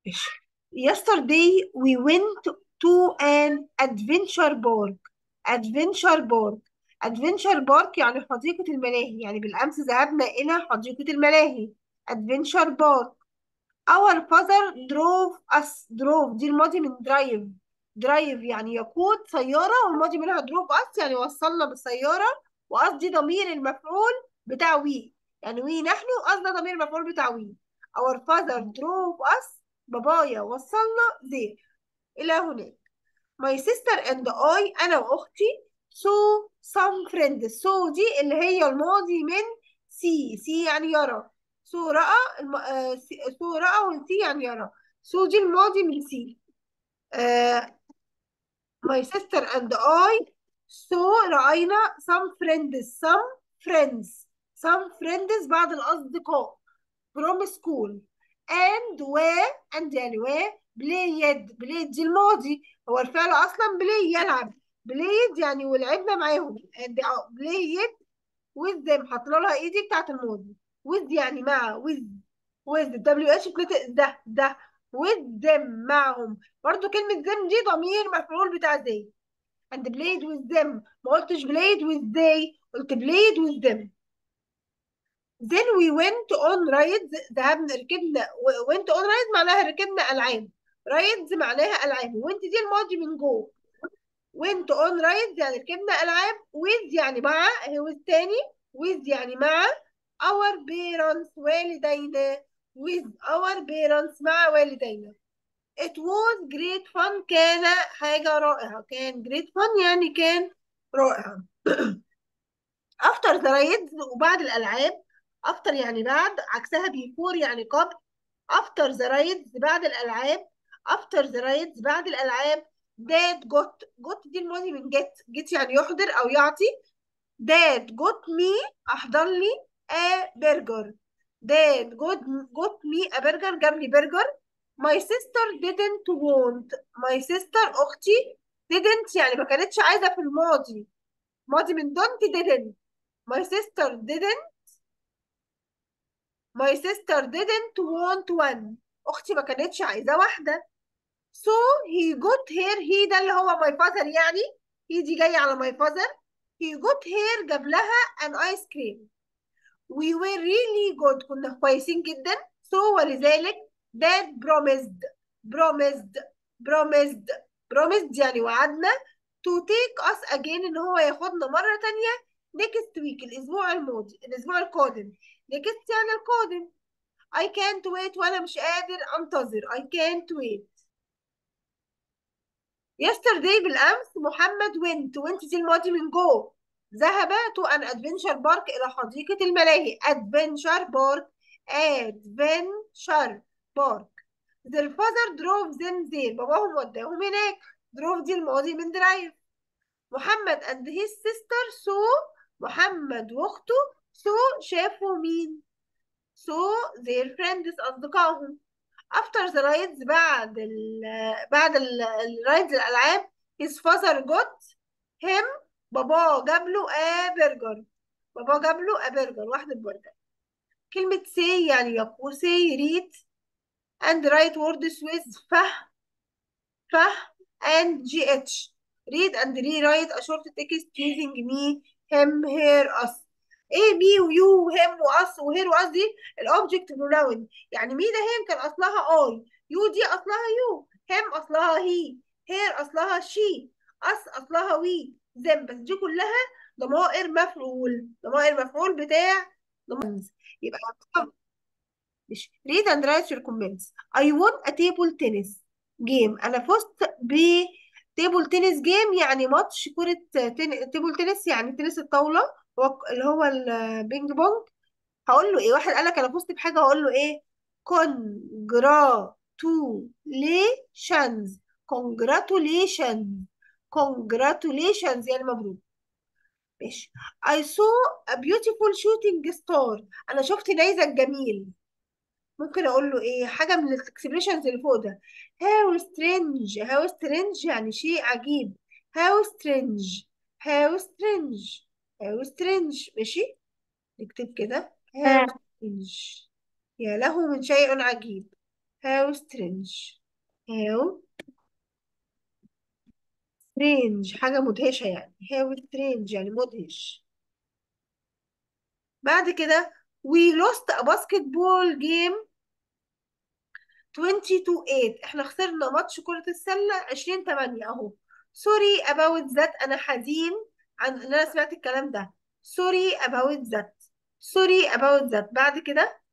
ماشي. Yesterday we went to an adventure park. Adventure park. Adventure park يعني حديقة الملاهي يعني بالأمس ذهبنا إلى حديقة الملاهي. Adventure park. Our father drove us. drove دي الماضي من drive. drive يعني يقود سيارة والماضي منها drove us يعني وصلنا بالسيارة وقصدي ضمير المفعول بتاع we يعني we نحن قصدنا ضمير المفعول بتاع we. Our father drove us بابايا وصلنا there إلى هناك my sister and I أنا وأختي saw some friends saw دي اللي هي الماضي من see see يعني يرى saw رأى الم... آه... saw رأى والسي يعني يرى saw دي الماضي من see آه... my sister and I saw رأينا some friends some friends some friends بعض الأصدقاء from school and و and يعني و played played دي الماضي هو الفعل اصلا play يلعب played يعني ولعبنا معاهم and played with them حطينا لها ايه دي بتاعت الماضي with يعني مع with with w h ده ده with them معهم برضو كلمة them دي ضمير مفعول بتاع they and played with them ما قلتش played with they قلت played with them then we went on rides ذهبنا ركبنا went on rides معناها ركبنا ألعاب rides معناها ألعاب went دي الماضي من جو went on rides يعني ركبنا ألعاب with يعني مع with تاني with يعني مع our parents والدينا with our parents مع والدينا it was great fun كان حاجة رائعة كان great fun يعني كان رائع after the rides وبعد الألعاب after يعني بعد عكسها before يعني قبل after the rides بعد الألعاب after the rides بعد الألعاب dad got got دي الماضي من get get يعني يحضر أو يعطي dad got me أحضر لي a burger dad got, got me a burger جاب لي برجر my sister didn't want my sister أختي didn't يعني ما كانتش عايزة في الماضي ماضي من don't didn't my sister didn't My sister didn't want one. أختي ما كانتش عايزة واحدة. So he got here he ده اللي هو my father يعني he دي جاية على my father. He got here جاب لها an ice cream. We were really good كنا كويسين جدا. So ولذلك dad promised promised promised promised يعني وعدنا to take us again إن هو ياخدنا مرة تانية next week الأسبوع الماضي الأسبوع القادم next يعني القادم I can't wait وأنا مش قادر أنتظر I can't wait yesterday بالأمس محمد went went دي الماضي من جو ذهب to an adventure park إلى حديقة الملاهي adventure park adventure park their father drove them there باباهم وداهم هناك drove دي الماضي من drive محمد and his sister saw محمد واخته saw شافوا مين saw their friends أصدقائهم after the rides بعد ال بعد الرايدز الألعاب his father got him باباه جاب له a burger باباه جاب له a burger واحدة برجر كلمة say يعني يقول say read and write words with فه فه and gh read and rewrite a short text using me him her us ايه مي ويو وهم واس وهير واس دي الاوبجكت بروناون يعني مي ده هيم كان اصلها اي يو دي اصلها يو هم اصلها هي هير اصلها شي اس اصلها وي ذم بس دي كلها ضمائر مفعول ضمائر مفعول بتاع ضمائر يبقى مش read and write your comments I won a table tennis game أنا فزت ب تيبل تنس جيم يعني ماتش كرة تن... تيبل تنس يعني تنس الطاولة اللي هو البينج بونج هقول له ايه واحد قال لك انا فزت بحاجة هقول له ايه congratulations congratulations congratulations يعني مبروك ماشي I saw a beautiful shooting star انا شفت نيزك جميل ممكن اقول له ايه حاجه من الاكسبريشنز اللي فوق ده how strange how strange يعني شيء عجيب how strange how strange how strange ماشي نكتب كده how strange يا له من شيء عجيب how strange how strange حاجة مدهشة يعني how strange يعني مدهش بعد كده we lost a basketball game 20 to 8 احنا خسرنا ماتش كرة السلة 20 8 اهو sorry about that انا حزين عن ان انا سمعت الكلام ده sorry about that sorry about that بعد كده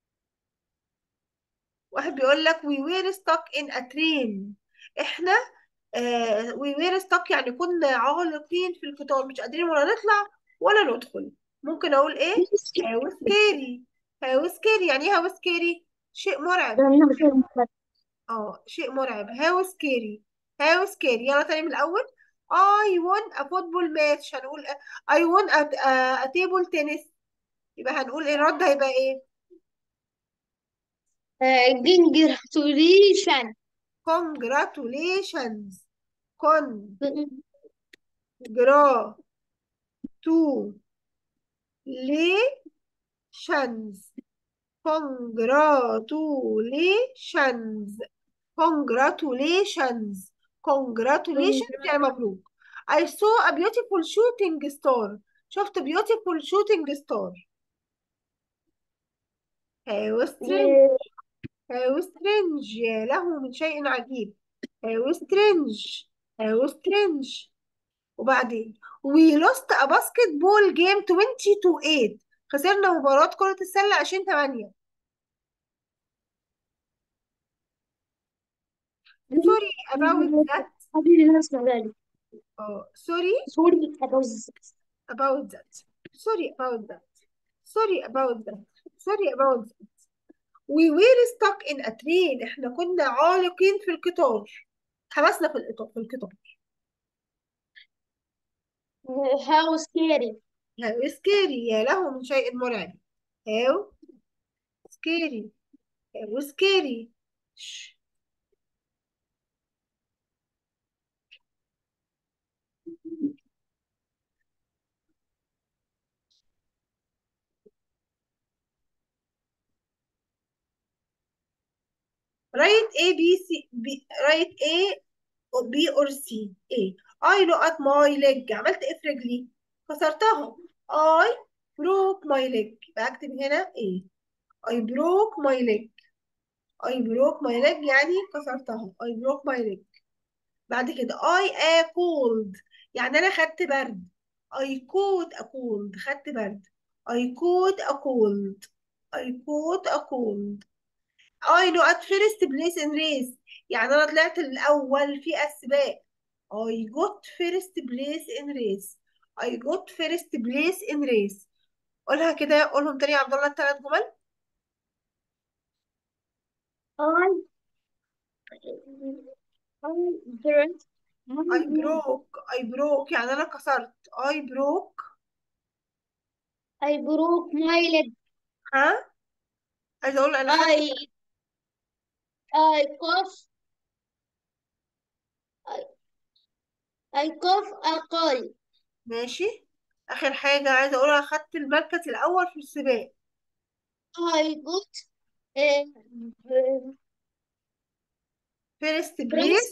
واحد بيقول لك we were stuck in a train احنا آه we were stuck يعني كنا عالقين في القطار مش قادرين ولا نطلع ولا ندخل ممكن اقول ايه how scary how scary يعني ايه how scary شيء مرعب اه شيء مرعب how scary how scary يلا تاني من الأول I won a football match هنقول I won a, a, a table tennis يبقى هنقول ايه الرد هيبقى ايه congratulations congratulations congrats to congratulations congratulations congratulations congratulations يعني مبروك I saw a beautiful shooting star شفت beautiful shooting star how strange how strange يا له من شيء عجيب how strange how strange وبعدين we lost a basketball game 20 to 8 خسرنا مباراة كرة السلة 20 8 sorry about that oh sorry about that sorry about that sorry about that sorry about that we were stuck in a train احنا كنا عالقين في القطار حبسنا في القطار في القطار how scary how scary يا له من شيء مرعب how scary how scary شش. write A B C B write A or B or C A I look at my leg عملت ايه في رجلي كسرتها I broke my leg بكتب هنا A I broke my leg I broke my leg يعني كسرتها I broke my leg بعد كده I a cold يعني أنا خدت برد I caught a cold خدت برد I caught a cold I caught a cold I know at first place in race يعني أنا طلعت الأول في السباق I got first place in race I got first place in race قولها كده قولهم تاني يا عبد الله الثلاث جمل I I didn't I broke I broke يعني أنا كسرت I broke I broke my leg ها عايزة أقول أنا خدت I I cough I I cough a cold ماشي آخر حاجة عايزة أقول أنا خدت المركز الأول في السباق I got uh, first place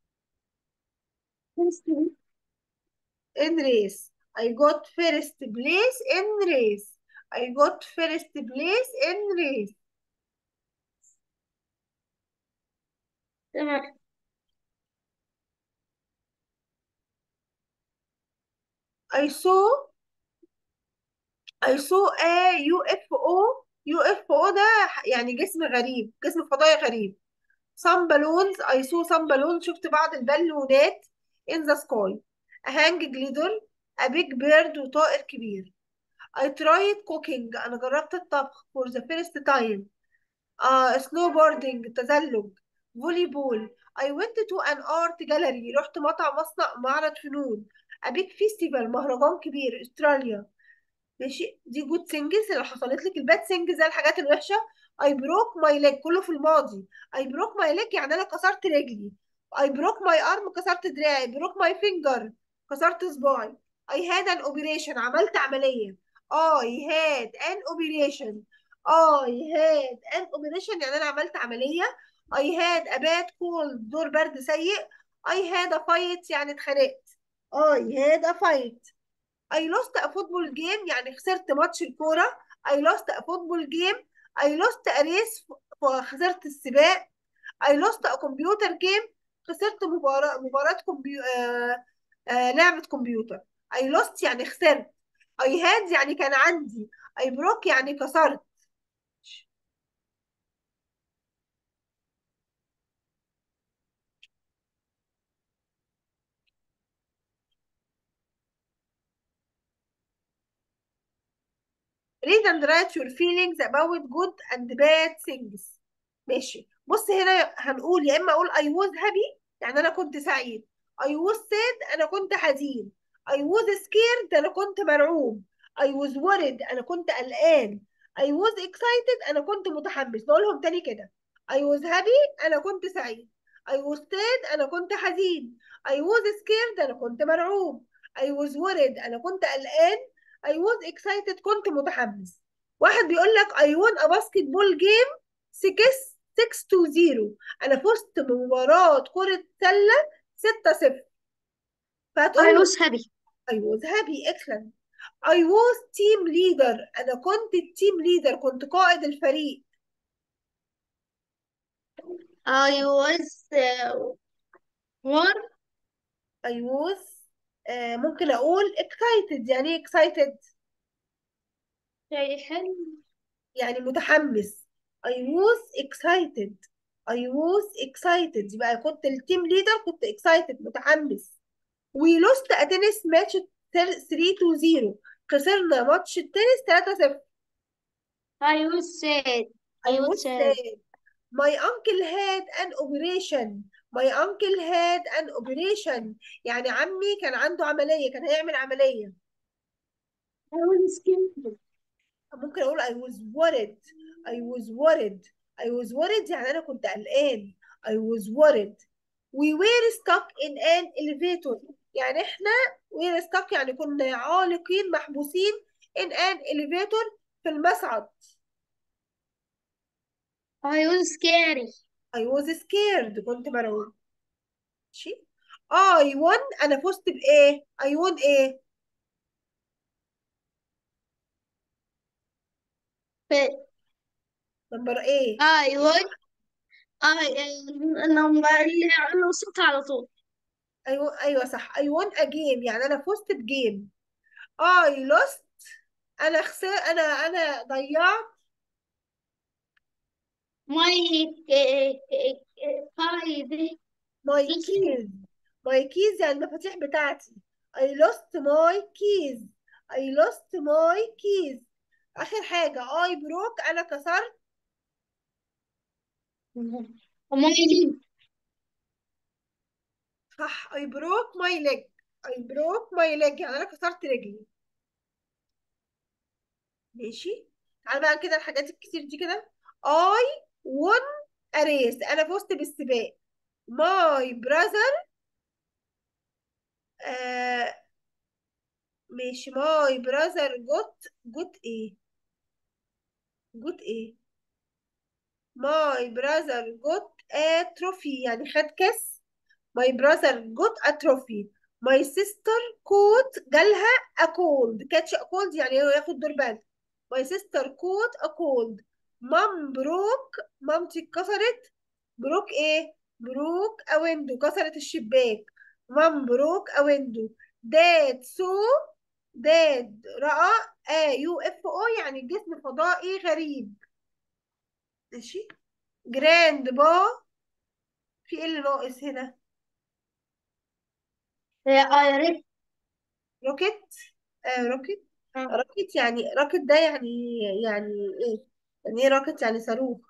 first in race I got first place in race I got first place in race تمام I saw I saw a UFO UFO ده يعني جسم غريب جسم فضائي غريب some balloons I saw some balloons شفت بعض البالونات in the sky a hang glider a big bird وطائر كبير I tried cooking أنا جربت الطبخ for the first time آه snowboarding تزلج فولي بول I went to an art gallery رحت مطعم مصنع معرض فنون a big festival مهرجان كبير استراليا ماشي دي جود سينجز اللي حصلت لك الباد سينجز زي الحاجات الوحشه اي بروك ماي ليج كله في الماضي اي بروك ماي ليج يعني انا كسرت رجلي اي بروك ماي ارم كسرت دراعي بروك ماي فينجر كسرت صباعي اي هاد ان اوبريشن عملت عمليه اي هاد ان اوبريشن اي هاد ان اوبريشن يعني انا عملت عمليه I had a bad cold دور برد سيء I had a fight يعني اتخانقت I had a fight I lost a football game يعني خسرت ماتش الكورة I lost a football game I lost a race خسرت السباق I lost a computer game خسرت مباراة مباراة كمبيو... آه... آه... لعبة كمبيوتر I lost يعني خسرت I had يعني كان عندي I broke يعني كسرت read and write your feelings about good and bad things ماشي بص هنا هنقول يا اما اقول I was happy يعني انا كنت سعيد I was sad انا كنت حزين I was scared انا كنت مرعوب I was worried انا كنت قلقان I was excited انا كنت متحمس نقولهم تاني كده I was happy انا كنت سعيد I was sad انا كنت حزين I was scared انا كنت مرعوب I was worried انا كنت قلقان I was excited كنت متحمس واحد بيقول لك I won a basketball game 6 6 to 0 انا فزت بمباراة كرة سلة 6 0 فهتقول I له was happy I was happy excellent I was team leader انا كنت التيم leader كنت قائد الفريق I was uh, war I was آه ممكن اقول excited يعني ايه excited شيء حلو يعني متحمس I was excited I was excited يبقى كنت التيم ليدر كنت excited متحمس we lost a tennis match 3 to 0 خسرنا ماتش التنس 3 0 I was sad I I was was sad sad my uncle had an operation my uncle had an operation يعني عمي كان عنده عملية كان هيعمل عملية I was scared ممكن اقول I was worried I was worried I was worried يعني انا كنت قلقان I was worried we were stuck in an elevator يعني احنا we were stuck يعني كنا عالقين محبوسين in an elevator في المصعد I was scary I was scared كنت مرعوب ماشي I won انا فزت بايه I won ايه but نمبر ايه I was I لما اللي عنه صوت على طول ايوه ايوه صح I won a game يعني انا فزت بجيم I lost انا خسر انا انا ضيعت my هاي my keys my keys يعني المفاتيح بتاعتي I lost my keys I lost my keys آخر حاجة I broke أنا كسرت my صح I broke my leg I broke my leg يعني أنا كسرت رجلي ماشي تعالى بقى كده الحاجات الكتير دي كده I won a race أنا فزت بالسباق my brother آه ماشي my brother got got إيه got إيه my brother got a trophy يعني خد كاس my brother got a trophy my sister caught جالها a cold catch a cold يعني هو ياخد دور برد my sister caught a cold mom broke مامتي اتكسرت broke ايه broke a window كسرت الشباك mom broke a window dad saw dad رأى a UFO يعني جسم فضائي غريب ماشي جراند با في ايه اللي ناقص هنا I read روكيت آه روكيت روكيت يعني روكيت ده يعني يعني ايه يعني ايه روكيت يعني صاروخ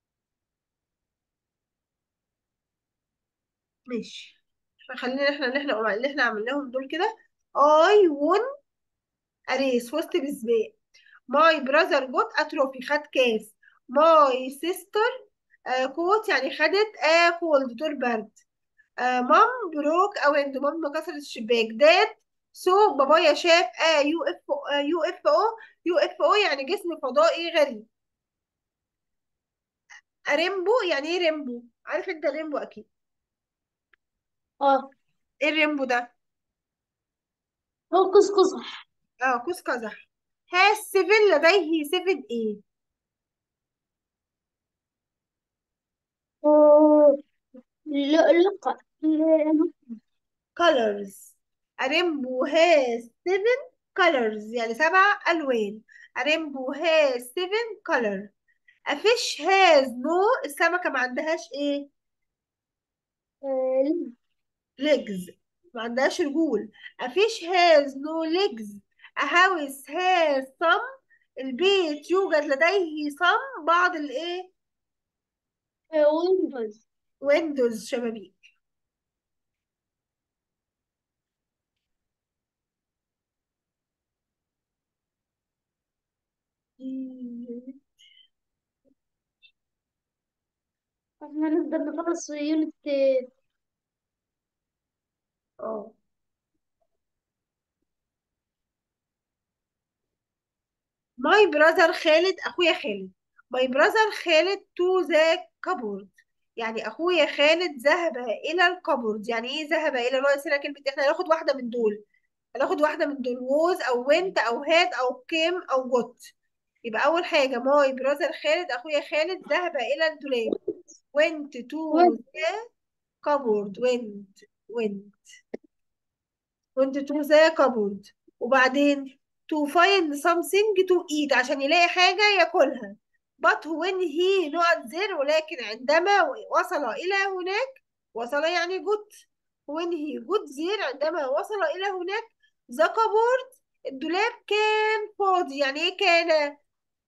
ماشي فخلينا احنا اللي احنا اللي احنا عملناهم دول كده I won a race فزت بسباق my brother got a trophy خد كاس my sister آه كوت يعني خدت آه cold دور برد آه مام بروك او window مام كسرت الشباك داد سو بابايا شاف اه يو اف او يو اف او يو اف او يعني جسم فضائي غريب ريمبو يعني ايه ريمبو عارف انت ريمبو اكيد اه ايه الريمبو ده هو قوس قزح اه قوس قزح has seven لديه seven ايه أوه. ل- لقى ل- colors a rainbow has seven colors يعني سبع ألوان a rainbow has seven colors a fish has no السمكة ما عندهاش ايه آه، legs ما عندهاش رجول a fish has no legs a house has some البيت يوجد لديه some بعض الايه آه، ويندوز windows شبابيك احنا نقدر نخلص في يونت آه، اه ماي براذر خالد اخويا خالد ماي براذر خالد تو ذا كابورد يعني اخويا خالد ذهب الى الكابورد يعني ايه ذهب الى ناقص هنا كلمه احنا هناخد واحده من دول هناخد واحده من دول ووز او وينت او هاد او كيم او جوت يبقى اول حاجه ماي براذر خالد اخويا خالد ذهب الى الدولاب went to وين the cupboard went went went to the cupboard وبعدين to find something to eat عشان يلاقي حاجة ياكلها but when he not there ولكن عندما وصل إلى هناك وصل يعني جت when he got there عندما وصل إلى هناك the cupboard الدولاب كان فاضي يعني ايه كان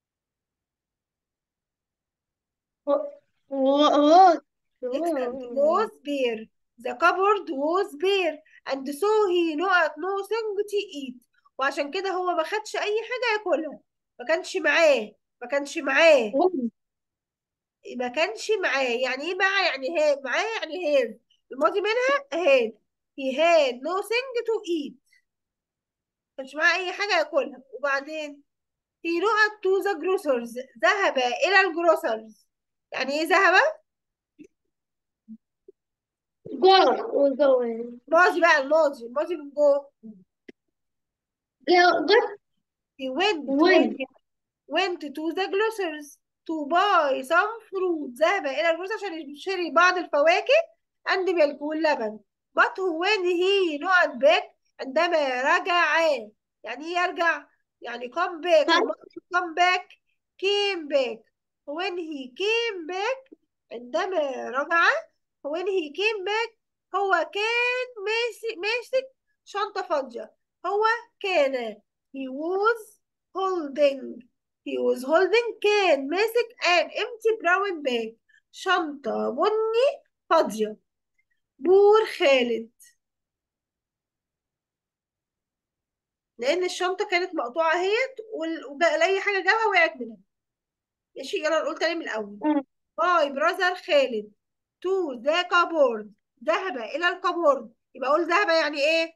وات excellent was bare the cupboard was bare and so he not nothing to eat وعشان كده هو ما خدش اي حاجة ياكلها ما كانش معاه ما كانش معاه ما كانش معاه يعني ايه معاه يعني هاد معاه يعني هاد الماضي منها هاد he had nothing to eat ما كانش معاه اي حاجة ياكلها وبعدين he went to the grocers ذهب الى الجروسرز يعني ايه ذهب جو وجو ماضي بقى الماضي الماضي من جوه جت he went وين went went to the grocers to buy some fruit ذهب إلى الجروس عشان يشتري بعض الفواكه and milk واللبن but when he not back عندما رجع يعني ايه يرجع يعني come back والمصدر come back came back when he came back عندما رجع when he came back هو كان ماسك ماسك شنطة فاضية هو كان he was holding he was holding كان ماسك an empty brown bag شنطة بني فاضية بور خالد لأن الشنطة كانت مقطوعة اهي وال- وبقى أي حاجة جابها وقعت منها ماشي يلا نقول تاني من الأول باي براذر خالد تو ذا كابورد ذهب إلى الكابورد يبقى أقول ذهب يعني إيه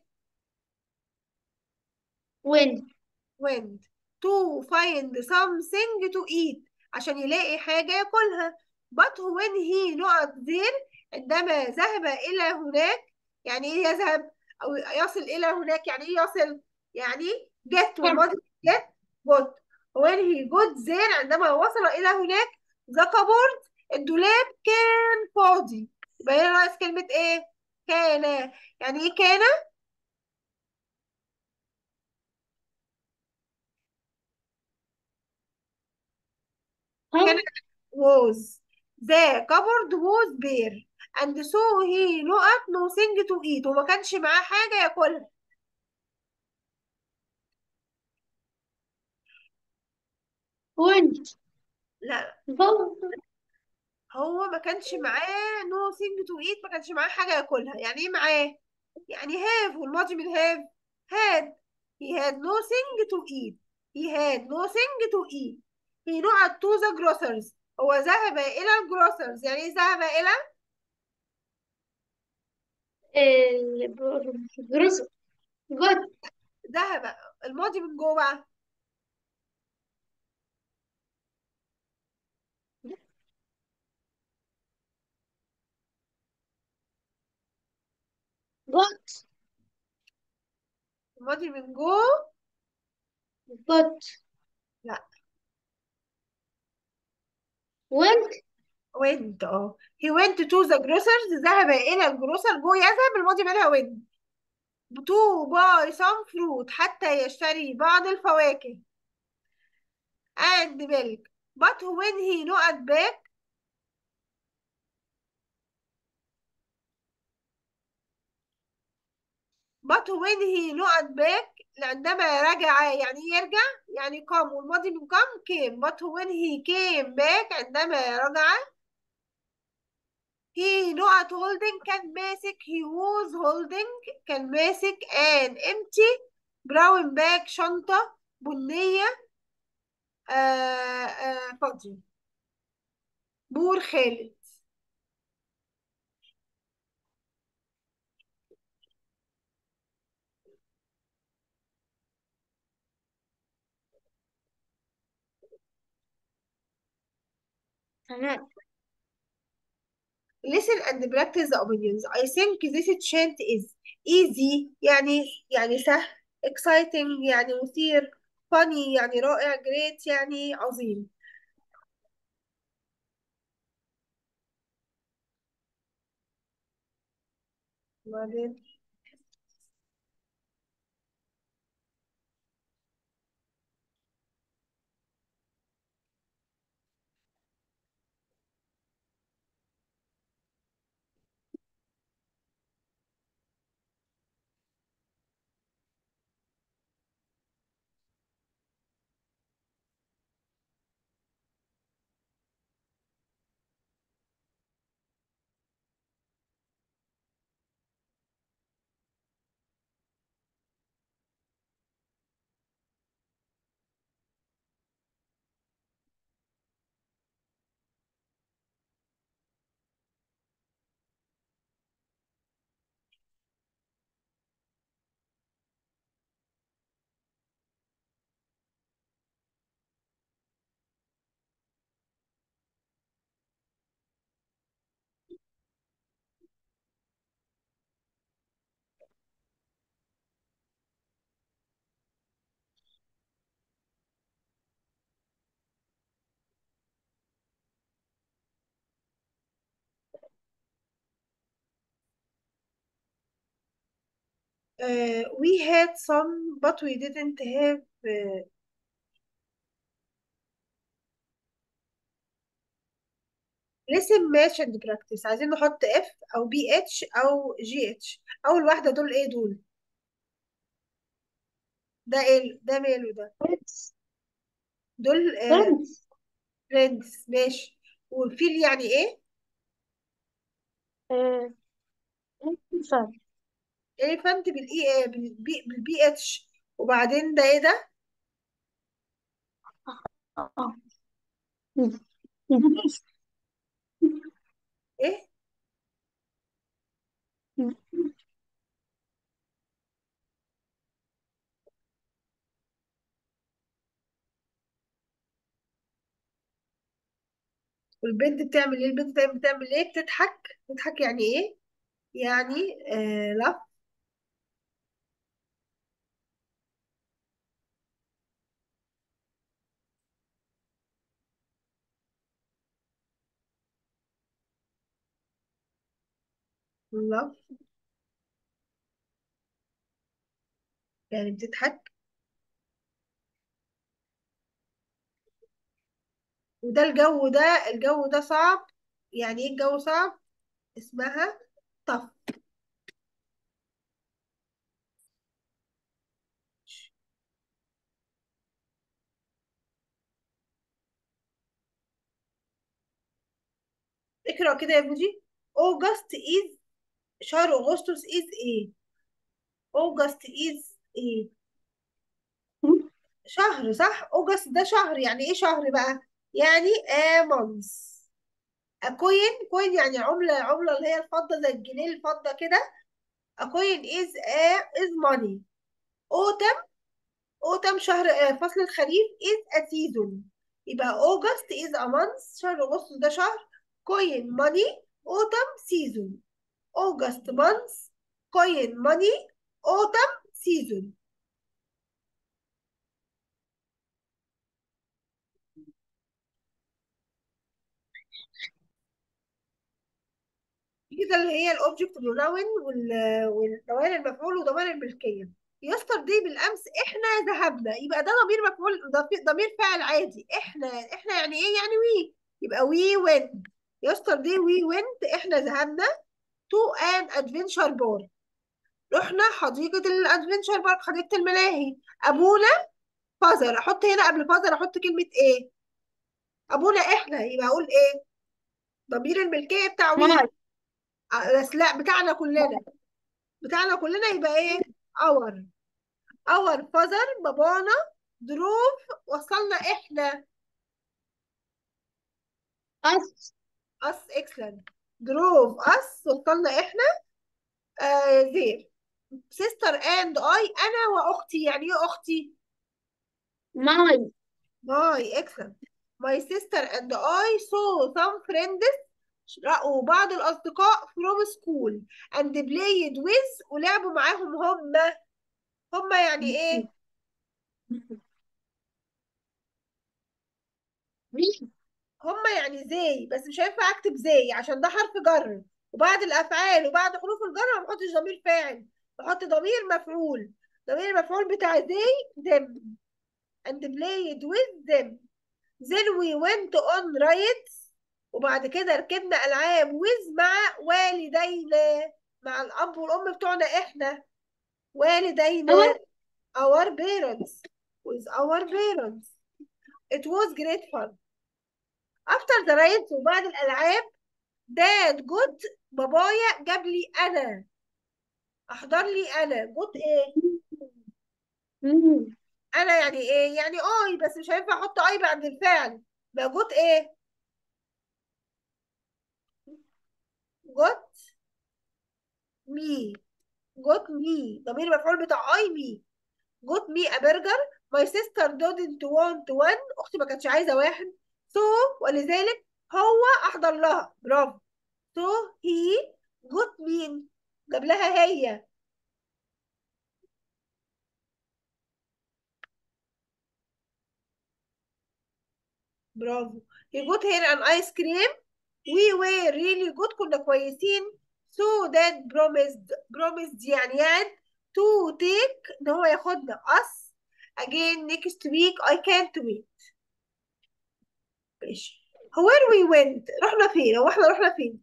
وين went to find something to eat عشان يلاقي حاجة ياكلها but when he not there عندما ذهب إلى هناك يعني إيه يذهب أو يصل إلى هناك يعني إيه يصل يعني get والماضي get got when he got there عندما وصل إلى هناك the cupboard الدولاب كان فاضي يبقى هنا ناقص كلمة إيه كان يعني إيه كان كان was the cupboard was bare and so he not nothing to eat وما كانش معاه حاجة ياكلها وين لا جو هو ما كانش معاه nothing to eat ما كانش معاه حاجة ياكلها يعني ايه معاه يعني have والماضي من have had he had nothing to eat he had nothing to eat he not to the grocers هو ذهب إلى الجروسرز يعني ايه ذهب إلى جروس جت ذهب الماضي من جوه بقى got الماضي من جو got لا went went اه he went to the grocers ذهب إلى الجروسر جو يذهب الماضي منها went to buy some fruit حتى يشتري بعض الفواكه and milk but when he not back but when he not back عندما رجع يعني إيه يرجع يعني come والماضي من come came but when he came back عندما رجع he not holding كان ماسك he was holding كان ماسك an empty brown bag شنطة بنية آه آه فاضية بور خالد تمام listen and practice the opinions I think this chant is easy يعني يعني سهل exciting يعني مثير funny يعني رائع great يعني عظيم وبعدين uh, we had some but we didn't have uh, listen match and practice عايزين نحط F أو BH أو GH أول واحدة دول إيه دول ده إيه ده ماله ده friends دول آه friends friends ماشي والفيل يعني إيه آه، elephant elephant بالإي بالبي بالبي اتش وبعدين ده إيه ده آه. beast إيه والبنت بتعمل إيه البنت بتعمل بتعمل إيه بتضحك بتضحك يعني إيه يعني آه لا لا يعني بتضحك وده الجو ده الجو ده صعب يعني ايه الجو صعب اسمها طف اقرا كده يا بوجي اوجست از شهر اغسطس از ايه اوجست از ايه شهر صح اوجست ده شهر يعني ايه شهر بقى يعني a month a coin coin يعني عملة عملة اللي هي الفضة زي الجنيه الفضة كده a coin is a is money autumn autumn شهر آه، فصل الخريف is a season يبقى August is a month شهر أغسطس ده شهر coin money autumn season August month coin money autumn season كده اللي هي الاوبجكت بروناون والضمائر المفعول وضمائر الملكيه يسترداي بالامس احنا ذهبنا يبقى ده ضمير مفعول ضمير فاعل عادي احنا احنا يعني ايه يعني وي يبقى وي went يسترداي وي went احنا ذهبنا to an adventure park رحنا حديقة الادفنشر بارك حديقة الملاهي ابونا فازر احط هنا قبل فازر احط كلمة ايه ابونا احنا يبقى اقول ايه ضمير الملكية بتاع وي ماي آه، بس لا بتاعنا كلنا بتاعنا كلنا يبقى ايه اور اور فازر بابانا دروف وصلنا احنا us اس اكسلنت دروف اس وصلنا احنا آه زير سيستر اند اي انا واختي يعني ايه اختي ماي ماي اكسلنت ماي سيستر اند اي saw some friends رأوا بعض الأصدقاء from school and played with ولعبوا معاهم هم هم يعني إيه؟ مين هم يعني زي بس مش هينفع أكتب زي عشان ده حرف جر وبعد الأفعال وبعد حروف الجر ما بحطش ضمير فاعل بحط ضمير مفعول ضمير المفعول بتاع زي them and played with them then we went on rides وبعد كده ركبنا ألعاب with مع والدينا مع الأب والأم بتوعنا إحنا والدينا أول our parents with our parents it was great fun after the rides وبعد الألعاب dad good بابايا جاب لي أنا أحضر لي أنا good إيه مم. أنا يعني إيه يعني أي بس مش هينفع أحط أي بعد الفعل بقى good إيه good me good me ضمير المفعول بتاع I me got me a burger my sister didn't want one اختي ما كانتش عايزه واحد so ولذلك هو احضر لها برافو so he got مين جاب لها هي برافو he got her an ice cream we were really good كنا كويسين so dad promised promised يعني يعني to take ان هو ياخدنا us again next week I can't wait ماشي where we went رحنا فين هو احنا رحنا فين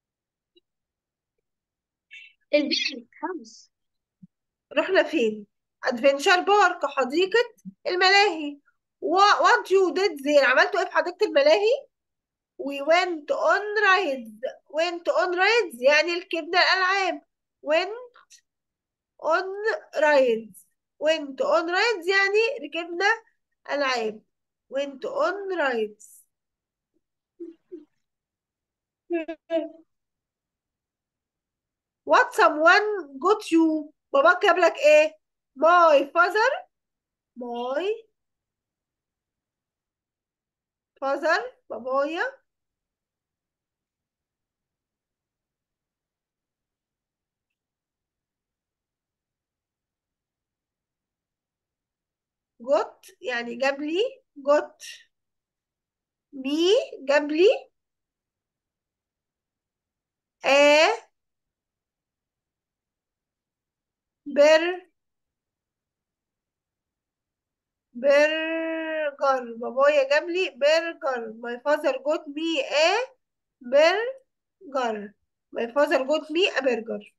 البيت خمس رحنا فين ادفنشر بارك حديقة الملاهي Wha- what you did there عملتوا ايه في حديقة الملاهي we went on rides went on rides يعني ركبنا الألعاب went on rides went on rides يعني ركبنا ألعاب went on rides what someone got you باباك جاب لك ايه my father my father بابايا got يعني جاب لي got me جاب لي a بر برجر بابايا جاب لي برجر my father got me a برجر my father got me a burger